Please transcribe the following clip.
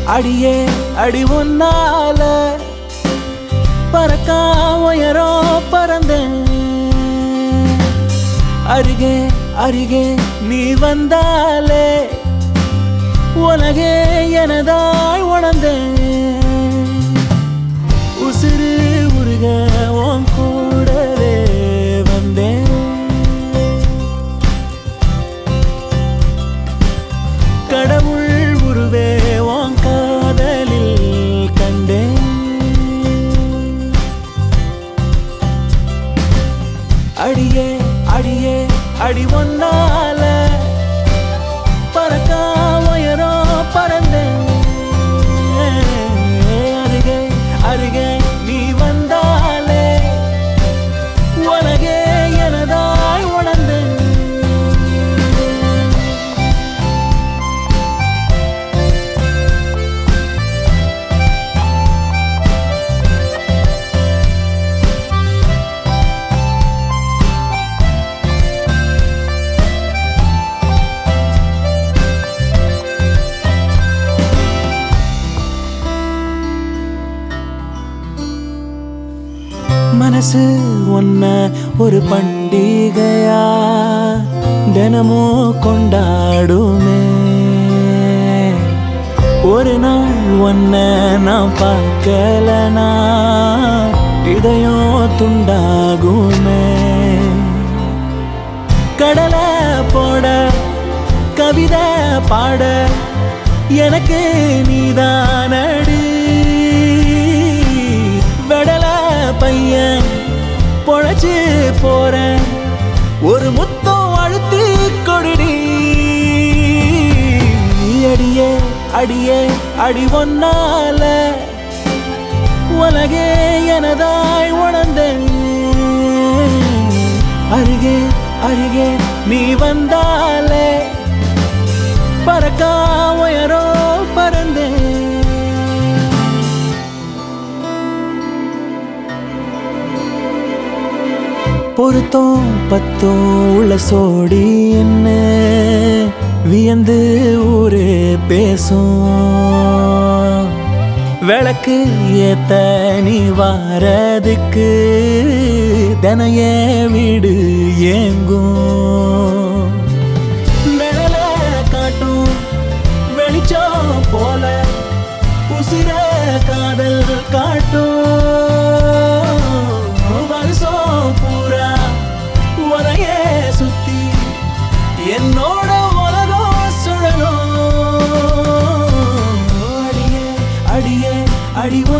அடியே அடி ஒன்னால பறக்கா உயரோ பறந்தேன் அருகே அருகே நீ வந்தாலே உலகே எனதாய் உணர்ந்தேன் உசுறு உருக உன் கூடவே வந்தேன் கடவுள் உருவே உன் காதலில் கண்டேன் அடியே அடியே அடி ஒன்னால பறக்கா உயரோ பறந்தேன் அருகே அருகே நீ வந்தாலே உலகே எனதாய் உணர்ந்தேன் மனசு ஒன்ன ஒரு பண்டிகையா தினமும் கொண்டாடுமே ஒரு நாள் ஒன்ன நான் பார்க்கலனா இதயம் துண்டாகுமே கடலை போட கவிதை பாட எனக்கு நீதானடி வெடல பையன் பொழைச்சு போறேன் ஒரு முத்தம் அழுத்தி கொடுடி அடியே அடியே அடி ஒன்னால உலகே எனதாய் உணர்ந்தேன் அருகே அருகே நீ வந்தாலே பறக்கா உயரோ பறந்தேன் பொருத்தம் பத்தும் உள்ள சோடி என்ன வியந்து ஊரு பேசும் விளக்கு ஏத்த நீ வாரதுக்கு தினைய வீடு ஏங்கும் மேல காட்டும் வெளிச்சம் போல உசிர காதல் காட்டும் வருஷம் பூரா உரைய சுத்தி என்னோட உலகம் சுழலும் அடியே அடியே அடி